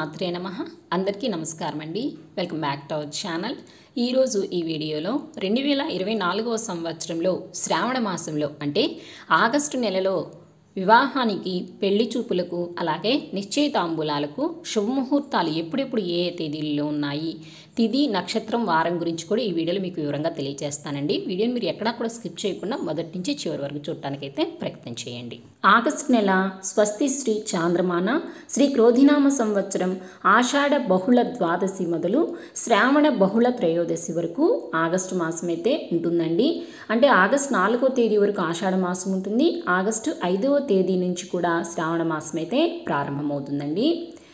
శ్రీమాత్రే నమ అందరికీ నమస్కారం అండి welcome back to our channel ఈరోజు ఈ వీడియోలో రెండు వేల ఇరవై నాలుగవ సంవత్సరంలో శ్రావణ మాసంలో అంటే ఆగస్టు నెలలో వివాహానికి పెళ్లి చూపులకు అలాగే నిశ్చయితాంబూలాలకు శుభముహూర్తాలు ఎప్పుడెప్పుడు ఏ ఏ తేదీల్లో ఉన్నాయి తిథి నక్షత్రం వారం గురించి కూడా ఈ వీడియోలో మీకు వివరంగా తెలియజేస్తానండి వీడియోని మీరు ఎక్కడా కూడా స్కిప్ చేయకుండా మొదటి నుంచి చివరి వరకు చూడటానికైతే ప్రయత్నం చేయండి ఆగస్టు నెల స్వస్తి శ్రీ చాంద్రమాన శ్రీ క్రోధినామ సంవత్సరం ఆషాఢ బహుళ ద్వాదశి మొదలు శ్రావణ బహుళ త్రయోదశి వరకు ఆగస్టు మాసం అయితే ఉంటుందండి అంటే ఆగస్టు నాలుగో తేదీ వరకు ఆషాఢ మాసం ఉంటుంది ఆగస్టు ఐదవ తేదీ నుంచి కూడా శ్రావణ మాసం అయితే ప్రారంభమవుతుందండి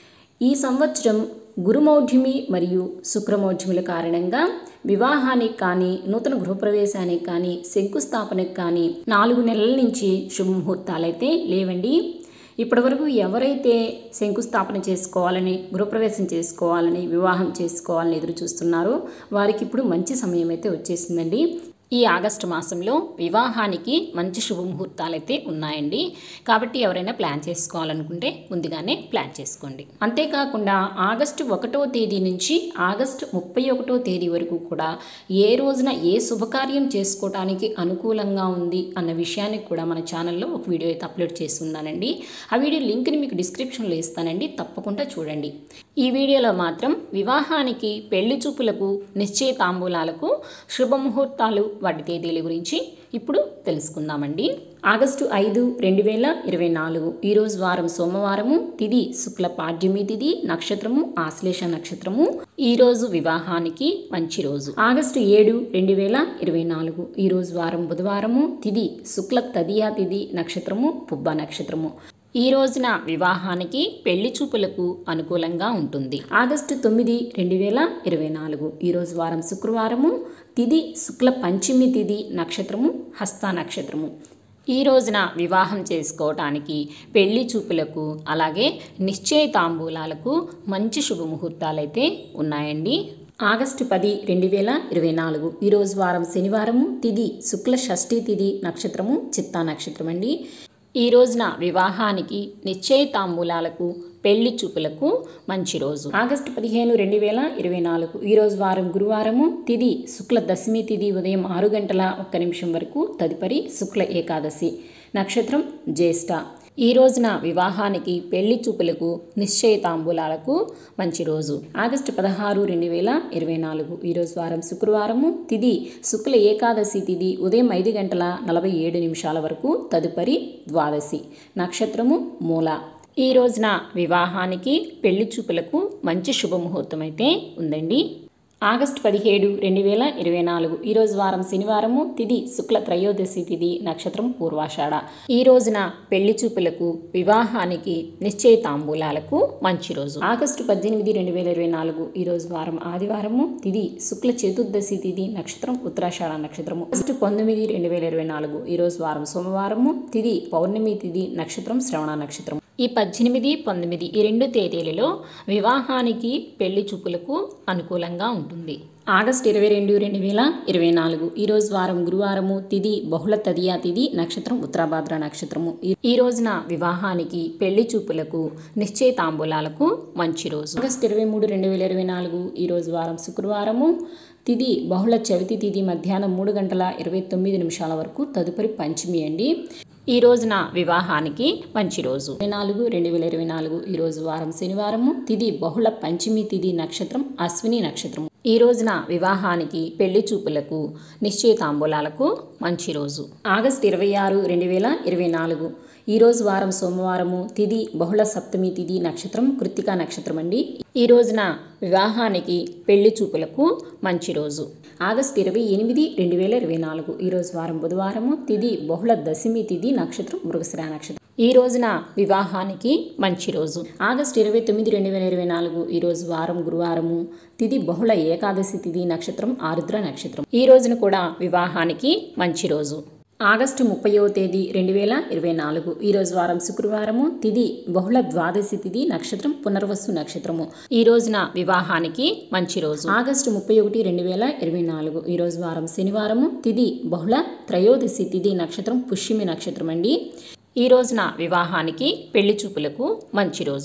ఈ సంవత్సరం గురుమౌఢ్యమి మరియు శుక్రమౌఢ్యముల కారణంగా వివాహానికి కానీ నూతన గృహప్రవేశానికి కానీ శంకుస్థాపనకు కానీ నాలుగు నెలల నుంచి శుభముహూర్తాలైతే లేవండి ఇప్పటివరకు ఎవరైతే శంకుస్థాపన చేసుకోవాలని గృహప్రవేశం చేసుకోవాలని వివాహం చేసుకోవాలని ఎదురు చూస్తున్నారో వారికి ఇప్పుడు మంచి సమయం అయితే వచ్చేసిందండి ఈ ఆగస్టు మాసంలో వివాహానికి మంచి శుభముహూర్తాలు అయితే ఉన్నాయండి కాబట్టి ఎవరైనా ప్లాన్ చేసుకోవాలనుకుంటే ముందుగానే ప్లాన్ చేసుకోండి అంతేకాకుండా ఆగస్టు ఒకటో తేదీ నుంచి ఆగస్టు ముప్పై ఒకటో తేదీ వరకు కూడా ఏ రోజున ఏ శుభకార్యం చేసుకోవడానికి అనుకూలంగా ఉంది అన్న విషయానికి కూడా మన ఛానల్లో ఒక వీడియో అయితే అప్లోడ్ చేసి ఉన్నానండి ఆ వీడియో లింక్ని మీకు డిస్క్రిప్షన్లో ఇస్తానండి తప్పకుండా చూడండి ఈ వీడియోలో మాత్రం వివాహానికి పెళ్లి చూపులకు నిశ్చయితాంబూలాలకు శుభముహూర్తాలు వాటి తేదీల గురించి ఇప్పుడు తెలుసుకుందామండి ఆగస్టు ఐదు రెండు వేల ఇరవై నాలుగు ఈరోజు వారం సోమవారము తిది శుక్ల పాడ్యమి తిది నక్షత్రము ఆశ్లేష నక్షత్రము ఈరోజు వివాహానికి మంచి రోజు ఆగస్టు ఏడు రెండు వేల ఇరవై నాలుగు ఈరోజు వారం బుధవారము తిది శుక్ల తదియా తిది నక్షత్రము పుబ్బ నక్షత్రము ఈ రోజున వివాహానికి పెళ్లి చూపులకు అనుకూలంగా ఉంటుంది ఆగస్టు తొమ్మిది రెండు వేల ఇరవై నాలుగు ఈరోజు వారం శుక్రవారము తిది శుక్ల పంచమి తిది నక్షత్రము హస్త నక్షత్రము ఈ రోజున వివాహం చేసుకోవటానికి పెళ్లి చూపులకు అలాగే నిశ్చయితాంబూలాలకు మంచి శుభముహూర్తాలైతే ఉన్నాయండి ఆగస్టు పది రెండు వేల ఇరవై నాలుగు ఈరోజు వారం శనివారము తిది శుక్ల షష్ఠి తిది నక్షత్రము చిత్తా నక్షత్రం అండి ఈ రోజున వివాహానికి నిశ్చయితాంబూలాలకు పెళ్లి చూపులకు మంచి రోజు ఆగస్టు పదిహేను రెండు వేల ఇరవై నాలుగు ఈరోజు వారం గురువారము తిది శుక్ల దశమి తిది ఉదయం ఆరు గంటల ఒక్క నిమిషం వరకు తదుపరి శుక్ల ఏకాదశి నక్షత్రం జ్యేష్ఠ ఈ రోజున వివాహానికి పెళ్లి చూపులకు నిశ్చయితాంబూలాలకు మంచి రోజు ఆగస్టు పదహారు రెండు వేల ఇరవై నాలుగు ఈరోజు వారం శుక్రవారము తిది శుక్ల ఏకాదశి తిది ఉదయం ఐదు గంటల నలభై ఏడు నిమిషాల వరకు తదుపరి ద్వాదశి నక్షత్రము మూల ఈ రోజున వివాహానికి పెళ్లి చూపులకు మంచి శుభముహూర్తం అయితే ఉందండి ఆగస్టు పదిహేడు రెండు వేల ఇరవై నాలుగు ఈరోజు వారం శనివారము తిది శుక్ల త్రయోదశి తిది నక్షత్రం పూర్వాషాఢ ఈ రోజున పెళ్లి చూపులకు వివాహానికి నిశ్చయితాంబూలాలకు మంచి రోజు ఆగస్టు పద్దెనిమిది రెండు వేల ఇరవై నాలుగు ఈరోజు వారం ఆదివారము తిది శుక్ల చతుర్దశి తిది నక్షత్రం ఉత్తరాషాఢ నక్షత్రము ఆగస్టు పంతొమ్మిది రెండు వేల ఇరవై నాలుగు ఈరోజు వారం సోమవారము తిది పౌర్ణమి తిది నక్షత్రం శ్రవణ నక్షత్రం ఈ పద్దెనిమిది పంతొమ్మిది ఈ రెండు తేదీలలో వివాహానికి పెళ్లి చూపులకు అనుకూలంగా ఉంటుంది ఆగస్ట్ ఇరవై రెండు రెండు వేల ఇరవై నాలుగు ఈరోజు వారం గురువారము తిది బహుళ తదియా తిది నక్షత్రం ఉత్తరాభాద్ర నక్షత్రము ఈ రోజున వివాహానికి పెళ్లి చూపులకు నిశ్చయితాంబూలాలకు మంచి రోజు ఆగస్ట్ ఇరవై మూడు రెండు వేల ఇరవై నాలుగు ఈరోజు వారం శుక్రవారము తిది బహుళ చవితి తిది మధ్యాహ్నం మూడు గంటల ఇరవై తొమ్మిది నిమిషాల వరకు తదుపరి పంచమి అండి ఈ రోజున వివాహానికి మంచి రోజు ఇరవై నాలుగు రెండు వేల ఇరవై నాలుగు ఈ రోజు వారం శనివారము తిది బహుళ పంచమి తిది నక్షత్రం అశ్విని నక్షత్రం ఈ రోజున వివాహానికి పెళ్లి చూపులకు నిశ్చయితాంబూలాలకు మంచి రోజు ఆగస్ట్ ఇరవై ఆరు రెండు వేల ఇరవై నాలుగు ఈ రోజు వారం సోమవారము తిది బహుళ సప్తమి తిది నక్షత్రం కృత్తికా నక్షత్రం అండి ఈ రోజున వివాహానికి పెళ్లి చూపులకు మంచి రోజు ఆగస్ట్ ఇరవై ఎనిమిది రెండు వేల ఇరవై నాలుగు ఈరోజు వారం బుధవారము తిది బహుళ దశమి తిది నక్షత్రం మృగశిర నక్షత్రం ఈ రోజున వివాహానికి మంచి రోజు ఆగస్ట్ ఇరవై తొమ్మిది రెండు వేల ఇరవై నాలుగు ఈరోజు వారం గురువారము తిది బహుళ ఏకాదశి తిది నక్షత్రం ఆరుద్ర నక్షత్రం ఈ రోజున కూడా వివాహానికి మంచి రోజు ఆగస్టు ముప్పైవ తేదీ రెండు వేల ఇరవై నాలుగు ఈరోజు వారం శుక్రవారము తిది బహుళ ద్వాదశి తిది నక్షత్రం పునర్వసు నక్షత్రము ఈ రోజున వివాహానికి మంచి రోజు ఆగస్టు ముప్పై ఒకటి రెండు వేల ఇరవై నాలుగు ఈరోజు వారం శనివారము తిది బహుళ త్రయోదశి తిది నక్షత్రం పుష్యమి నక్షత్రం అండి ఈ రోజున వివాహానికి పెళ్లి చూపులకు మంచి రోజు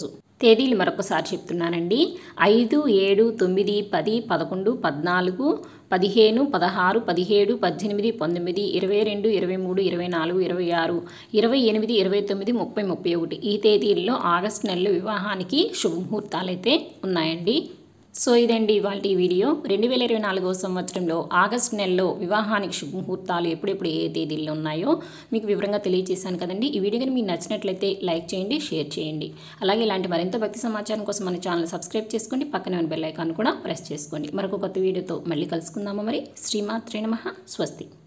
తేదీలు మరొకసారి చెప్తున్నానండి ఐదు ఏడు తొమ్మిది పది పదకొండు పద్నాలుగు పదిహేను పదహారు పదిహేడు పద్దెనిమిది పంతొమ్మిది ఇరవై రెండు ఇరవై మూడు ఇరవై నాలుగు ఇరవై ఆరు ఇరవై ఎనిమిది ఇరవై తొమ్మిది ముప్పై ముప్పై ఒకటి ఈ తేదీల్లో ఆగస్టు నెలలో వివాహానికి శుభముహూర్తాలు అయితే ఉన్నాయండి సో ఇదండి ఇవాళ ఈ వీడియో రెండు వేల ఇరవై నాలుగవ సంవత్సరంలో ఆగస్టు నెలలో వివాహానికి శుభముహూర్తాలు ఎప్పుడెప్పుడు ఏ తేదీల్లో ఉన్నాయో మీకు వివరంగా తెలియజేశాను కదండి ఈ వీడియో కానీ మీకు నచ్చినట్లయితే లైక్ చేయండి షేర్ చేయండి అలాగే ఇలాంటి మరింత భక్తి సమాచారం కోసం మన ఛానల్ సబ్స్క్రైబ్ చేసుకోండి పక్కనే ఉన్న బెల్ ఐకాన్ కూడా ప్రెస్ చేసుకోండి మరొక కొత్త వీడియోతో మళ్ళీ కలుసుకుందామా మరి శ్రీమాత్రే నమ స్వస్తి